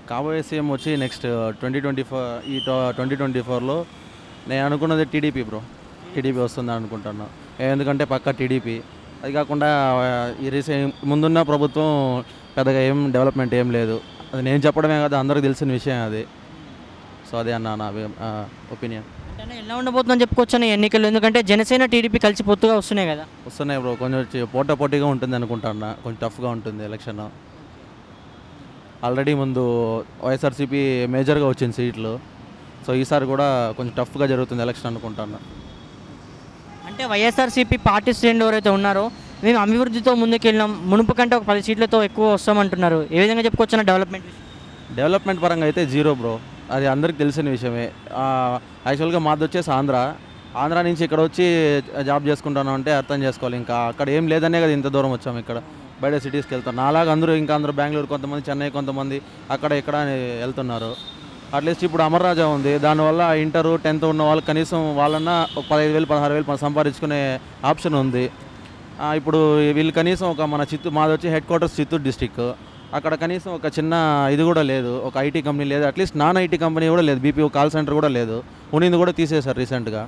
కాబోయే సీఎం వచ్చి next twenty twenty four ఈ ట్వంటీ ట్వంటీ ఫోర్లో నేను అనుకున్నది టీడీపీ బ్రో టీడీపీ వస్తుంది అనుకుంటున్నా ఎందుకంటే పక్క టీడీపీ అది కాకుండా ఆ, ఈ రీసెంట్ ముందున్న ప్రభుత్వం పెద్దగా ఏం డెవలప్మెంట్ ఏం లేదు అది నేను చెప్పడమే కాదు అందరికీ తెలిసిన విషయం అది సో అదే అన్న నా ఒపీనియన్ అంటే ఎలా ఉండబోతుందని చెప్పుకోవచ్చు ఎన్నికలు ఎందుకంటే జనసేన టీడీపీ కలిసి పొత్తుగా వస్తున్నాయి కదా వస్తున్నాయి బ్రో కొంచెం వచ్చి పోటా పోటీగా ఉంటుంది అనుకుంటున్నా కొంచెం టఫ్గా ఉంటుంది ఎలక్షన్ ఆల్రెడీ ముందు వైఎస్ఆర్సీపీ మేజర్గా వచ్చింది సీట్లు సో ఈసారి కూడా కొంచెం టఫ్గా జరుగుతుంది ఎలక్షన్ అనుకుంటున్నా అంటే వైఎస్ఆర్సీపీ పార్టీ శ్రేణులు ఎవరైతే ఉన్నారో మేము అభివృద్ధితో ముందుకెళ్ళినాం మునుపు కంటే ఒక పది సీట్లతో ఎక్కువ వస్తామంటున్నారు ఏ విధంగా చెప్పుకోవచ్చు డెవలప్మెంట్ డెవలప్మెంట్ పరంగా అయితే జీరో బ్రో అది అందరికి తెలిసిన విషయమే ఆ, యాక్చువల్గా మాది వచ్చేసి ఆంధ్ర ఆంధ్ర నుంచి ఇక్కడ వచ్చి జాబ్ చేసుకుంటాను అంటే అర్థం చేసుకోవాలి ఇంకా అక్కడ ఏం లేదనే కదా ఇంత దూరం వచ్చాము ఇక్కడ బయట సిటీస్కి వెళ్తాం నాలాగా అందరూ ఇంకా అందరూ బెంగళూరు కొంతమంది చెన్నై కొంతమంది అక్కడ ఇక్కడ అని వెళ్తున్నారు అట్లీస్ట్ ఇప్పుడు అమర్ రాజా ఉంది దానివల్ల ఇంటర్ టెన్త్ ఉన్న వాళ్ళు కనీసం వాళ్ళన్నా ఒక పదహైదు వేలు పదహారు వేలు మనం సంపాదించుకునే ఆప్షన్ ఉంది ఆ, ఇప్పుడు వీళ్ళు కనీసం ఒక మన చిత్తూరు మాది వచ్చి హెడ్ క్వార్టర్స్ చిత్తూరు డిస్టిక్ అక్కడ కనీసం ఒక చిన్న ఇది కూడా లేదు ఒక ఐటీ కంపెనీ లేదు అట్లీస్ట్ నాన్ ఐటీ కంపెనీ కూడా లేదు బీపీఓ కాల్ సెంటర్ కూడా లేదు ఉన్నింది కూడా తీసేశారు రీసెంట్గా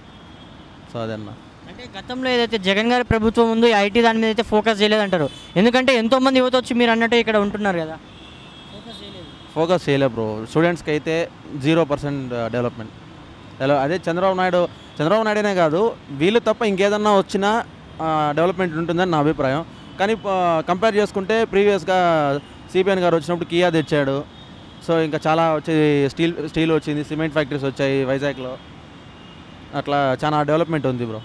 సో అదన్నా అంటే గతంలో ఏదైతే జగన్ గారి ప్రభుత్వం ఉందో ఈ ఐటీ దాని మీద అయితే ఫోకస్ చేయలేదంటారు ఎందుకంటే ఎంతో మంది యువత వచ్చి మీరు అన్నట్టు ఇక్కడ ఉంటున్నారు కదా ఫోకస్ చేయలేదు ఫోకస్ చేయలే బ్రో స్టూడెంట్స్కి అయితే జీరో పర్సెంట్ డెవలప్మెంట్ ఎలా అదే చంద్రబాబు నాయుడు చంద్రబాబు నాయుడునే కాదు వీళ్ళు తప్ప ఇంకేదన్నా వచ్చినా డెవలప్మెంట్ ఉంటుందని నా అభిప్రాయం కానీ కంపేర్ చేసుకుంటే ప్రీవియస్గా సిపిఎన్ గారు వచ్చినప్పుడు కియా తెచ్చాడు సో ఇంకా చాలా వచ్చి స్టీల్ స్టీల్ వచ్చింది సిమెంట్ ఫ్యాక్టరీస్ వచ్చాయి వైజాగ్లో అట్లా చాలా డెవలప్మెంట్ ఉంది బ్రో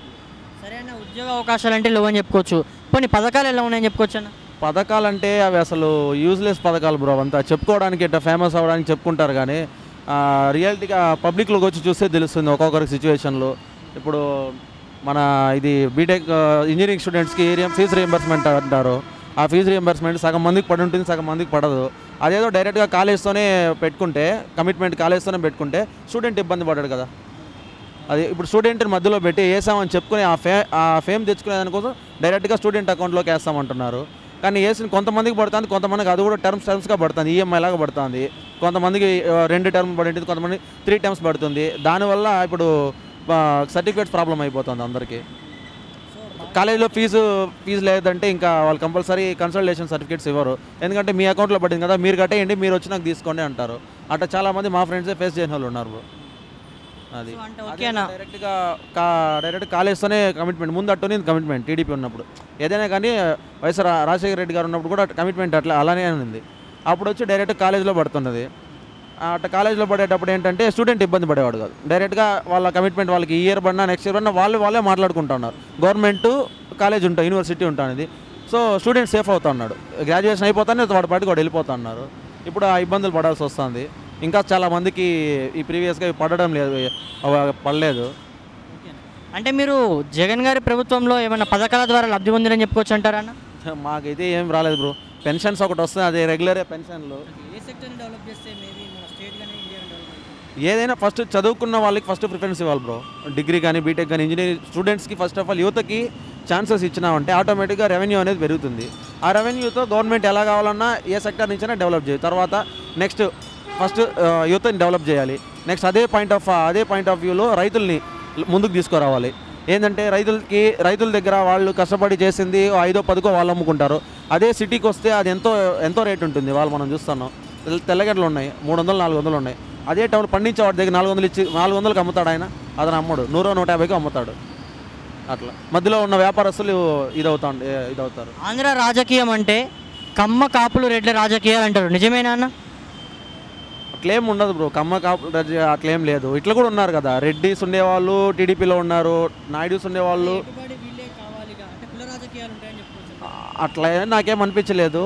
సరైన ఉద్యోగ అవకాశాలు అంటే లేవు అని చెప్పుకోవచ్చు కొన్ని పథకాలు ఎలా ఉన్నాయని చెప్పుకోవచ్చు అన్న పథకాలంటే అవి అసలు యూజ్లెస్ పథకాలు బ్రో అంతా చెప్పుకోవడానికి ఇట్లా ఫేమస్ అవ్వడానికి చెప్పుకుంటారు కానీ రియాలిటీగా పబ్లిక్లోకి వచ్చి చూస్తే తెలుస్తుంది ఒక్కొక్కరి సిచ్యువేషన్లో ఇప్పుడు మన ఇది బీటెక్ ఇంజనీరింగ్ స్టూడెంట్స్కి ఏరియా ఫీజు రియంబర్స్మెంట్ అంటారు ఆ ఫీజు రియంబర్స్మెంట్ సగం మందికి పడి ఉంటుంది సగం మందికి పడదు అదేదో డైరెక్ట్గా కాలేజ్తోనే పెట్టుకుంటే కమిట్మెంట్ కాలేజ్తోనే పెట్టుకుంటే స్టూడెంట్ ఇబ్బంది పడ్డాడు కదా అది ఇప్పుడు స్టూడెంట్ మధ్యలో పెట్టి వేసామని చెప్పుకుని ఆ ఫే ఆ ఫేమ్ తెచ్చుకునే దానికోసం డైరెక్ట్గా స్టూడెంట్ అకౌంట్లోకి వేస్తామంటున్నారు కానీ వేసిన కొంతమందికి పడుతుంది కొంతమందికి అది కూడా టర్మ్స్ టర్మ్స్గా పడుతుంది ఈఎంఐ లాగా పడుతుంది కొంతమందికి ఆ, రెండు టర్మ్ పడింది కొంతమంది త్రీ టర్మ్స్ పడుతుంది దానివల్ల ఇప్పుడు సర్టిఫికేట్స్ ప్రాబ్లం అయిపోతుంది అందరికీ కాలేజీలో ఫీజు ఫీజు లేదంటే ఇంకా వాళ్ళు కంపల్సరీ కన్సల్టేషన్ సర్టిఫికేట్స్ ఇవ్వరు ఎందుకంటే మీ అకౌంట్లో పడింది కదా మీరు కట్టేయండి మీరు వచ్చి నాకు తీసుకోండి అంటారు అట్లా చాలామంది మా ఫ్రెండ్సే ఫేస్ చేయని వాళ్ళు ఉన్నారు bro. అది సో అంటే ఓకేనా డైరెక్ట్గా కా డైరెక్ట్ కాలేజ్తోనే కమిట్మెంట్ ముందు అట్టుని కమిట్మెంట్ టీడీపీ ఉన్నప్పుడు ఏదైనా కానీ వైఎస్ రా- రాజశేఖర రెడ్డి గారు ఉన్నప్పుడు కూడా కమిట్మెంట్ అట్లా అలానే ఉంది అప్పుడు వచ్చి డైరెక్ట్ కాలేజ్లో పడుతున్నది అట్లా కాలేజ్లో పడేటప్పుడు ఏంటంటే స్టూడెంట్ ఇబ్బంది పడేవాడు కాదు డైరెక్ట్గా వాళ్ళ కమిట్మెంట్ వాళ్ళకి ఈ ఇయర్ పడినా నెక్స్ట్ ఇయర్ పడినా వాళ్ళు వాళ్ళే మాట్లాడుకుంటున్నారు గవర్నమెంట్ కాలేజ్ ఉంటాయి యూనివర్సిటీ ఉంటుంది సో స్టూడెంట్ సేఫ్ అవుతా ఉన్నాడు గ్రాడ్యుయేషన్ అయిపోతానే వాడి పాటికి వాడు వెళ్ళిపోతా ఉన్నారు ఇప్పుడు ఆ ఇబ్బందులు పడాల్సి వస్తుంది ఇంకా చాలా మందికి ఈ ప్రీవియస్గా పడడం లేదు అవ పడలేదు అంటే మీరు జగన్ గారి ప్రభుత్వంలో ఏమైనా పథకాల ద్వారా లబ్ధి పొందిరని చెప్పుకోవచ్చు అంటారా అన్న మాకైతే ఏం రాలేదు బ్రో పెన్షన్స్ ఒకటి వస్తుంది అది రెగ్యులరే పెన్షన్లు ఏ సెక్టర్ని డెవలప్ చేస్తే మేబీ మన స్టేట్ కానీ ఇండియా ఏదైనా ఫస్ట్ చదువుకున్న వాళ్ళకి ఫస్ట్ ప్రిఫరెన్స్ ఇవ్వాలి బ్రో డిగ్రీ కానీ బీటెక్ కానీ ఇంజనీరింగ్ స్టూడెంట్స్కి ఫస్ట్ ఆఫ్ ఆల్ యువతకి ఛాన్సెస్ ఇచ్చినామంటే ఆటోమేటిక్గా రెవెన్యూ అనేది పెరుగుతుంది ఆ రెవెన్యూతో గవర్నమెంట్ ఎలా కావాలన్నా ఏ సెక్టర్ నుంచైనా డెవలప్ చేయాలి తర్వాత నెక్స్ట్ ఫస్ట్ యువతని డెవలప్ చేయాలి నెక్స్ట్ అదే పాయింట్ ఆఫ్ అదే పాయింట్ ఆఫ్ వ్యూలో రైతుల్ని ముందుకు తీసుకురావాలి ఏంటంటే రైతులకి రైతుల దగ్గర వాళ్ళు కష్టపడి చేసింది ఓ ఐదో పదుకో వాళ్ళు అమ్ముకుంటారు అదే సిటీకి వస్తే అది ఎంతో ఎంతో రేట్ ఉంటుంది వాళ్ళు మనం చూస్తున్నాం తెల్ల- తెల్లగడ్డలు ఉన్నాయి మూడు వందలు నాలుగు వందలు ఉన్నాయి అదే టౌన్ పండించే వాడి దగ్గర నాలుగు వందలు ఇచ్చి నాలుగు వందలకి అమ్ముతాడు ఆయన అతను అమ్మడు నూరు నూట యాభైకి అమ్ముతాడు అట్లా మధ్యలో ఉన్న వ్యాపారస్తులు ఇదవుతా ఇదవుతారు ఆంధ్ర రాజకీయం అంటే కమ్మ కాపులు రెడ్ల రాజకీయాలు అంటారు నిజమేనా అన్న అట్లేం ఉండదు బ్రో కమ్మ కాపు రజ- అట్లేం లేదు ఇట్లా కూడా ఉన్నారు కదా రెడ్డిస్ ఉండేవాళ్ళు టీడీపీలో ఉన్నారు నాయుడుస్ ఉండేవాళ్ళు అట్లా ఏం నాకేం అనిపించలేదు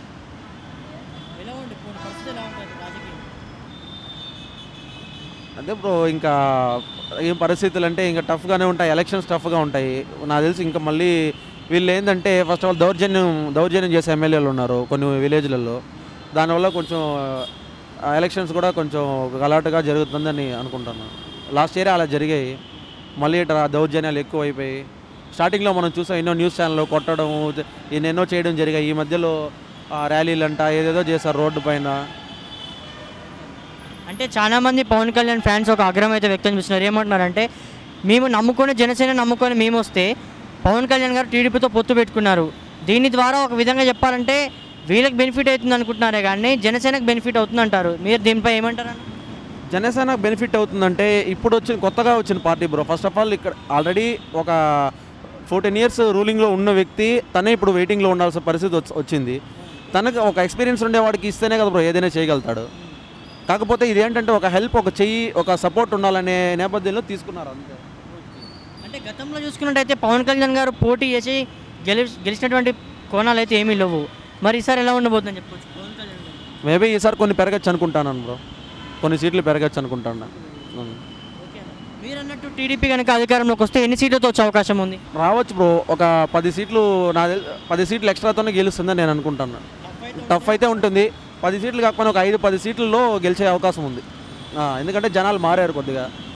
అదే బ్రో ఇంకా ఏం పరిస్థితులు అంటే ఇంకా టఫ్గానే ఉంటాయి ఎలక్షన్స్ టఫ్గా ఉంటాయి నాకు తెలిసి ఇంకా మళ్ళీ వీళ్ళు ఏంటంటే ఫస్ట్ ఆఫ్ ఆల్ దౌర్జన్యం దౌర్జన్యం చేసే ఎమ్మెల్యేలు ఉన్నారు కొన్ని విలేజ్లలో దానివల్ల కొంచెం ఎలక్షన్స్ కూడా కొంచెం గలాటుగా జరుగుతుందని అనుకుంటున్నాను లాస్ట్ ఇయర్ అలా జరిగాయి మళ్ళీ ఇట్లా దౌర్జన్యాలు ఎక్కువైపోయి స్టార్టింగ్లో మనం చూసాం ఎన్నో న్యూస్ ఛానల్లో కొట్టడం ఎన్నెన్నో చేయడం జరిగాయి ఈ మధ్యలో ఆ, ర్యాలీలు అంట ఏదేదో చేశారు రోడ్డు పైన అంటే చాలా మంది పవన్ కళ్యాణ్ ఫ్యాన్స్ ఒక ఆగ్రహం అయితే వ్యక్తం చేస్తున్నారు ఏమంటున్నారంటే మేము నమ్ముకొని జనసేన నమ్ముకొని మేము వస్తే పవన్ కళ్యాణ్ గారు టీడీపీతో పొత్తు పెట్టుకున్నారు దీని ద్వారా ఒక విధంగా చెప్పాలంటే వీళ్ళకి బెనిఫిట్ అవుతుంది అనుకుంటున్నారే కానీ జనసేనకు బెనిఫిట్ అవుతుంది అంటారు మీరు దీనిపై ఏమంటారు జనసేన బెనిఫిట్ అవుతుందంటే ఇప్పుడు వచ్చిన కొత్తగా వచ్చిన party bro first of all ఇక్కడ ఆల్రెడీ ఒక ఫోర్టీన్ ఇయర్స్ రూలింగ్లో ఉన్న వ్యక్తి తనే ఇప్పుడు వెయిటింగ్లో ఉండాల్సిన పరిస్థితి వచ్చి- వచ్చింది తనకు ఒక ఎక్స్పీరియన్స్ ఉండేవాడికి ఇస్తేనే కదా బ్రో ఏదైనా చేయగలుగుతాడు కాకపోతే ఇదేంటంటే ఒక హెల్ప్ ఒక చెయ్యి ఒక సపోర్ట్ ఉండాలనే నేపథ్యంలో తీసుకున్నారు అంతే అంటే గతంలో చూసుకున్నట్టయితే పవన్ కళ్యాణ్ గారు పోటీ చేసి గెలి గెలిచినటువంటి కోణాలు అయితే ఏమీ లేవు మరి ఈసారి ఎలా ఉండబోతుందని చెప్పొచ్చు పవన్ కళ్యాణ్ గారు మేబీ ఈసారి కొన్ని పెరగచ్చు అనుకుంటాను బ్రో కొన్ని సీట్లు పెరగచ్చు అనుకుంటాను ఉం. మీరు అన్నట్టు టీడీపీ కనుక అధికారంలోకి వస్తే ఎన్ని సీట్లతో వచ్చే అవకాశం ఉంది రావచ్చు బ్రో ఒక పది సీట్లు నా తెల్- పది సీట్లు ఎక్స్ట్రాతోనే గెలుస్తుందని నేను అనుకుంటాను టఫ్ అయితే ఉంటుంది పది సీట్లు కాకపోయినా ఒక ఐదు పది సీట్లలో గెలిచే అవకాశం ఉంది ఆ, ఎందుకంటే జనాలు మారారు కొద్దిగా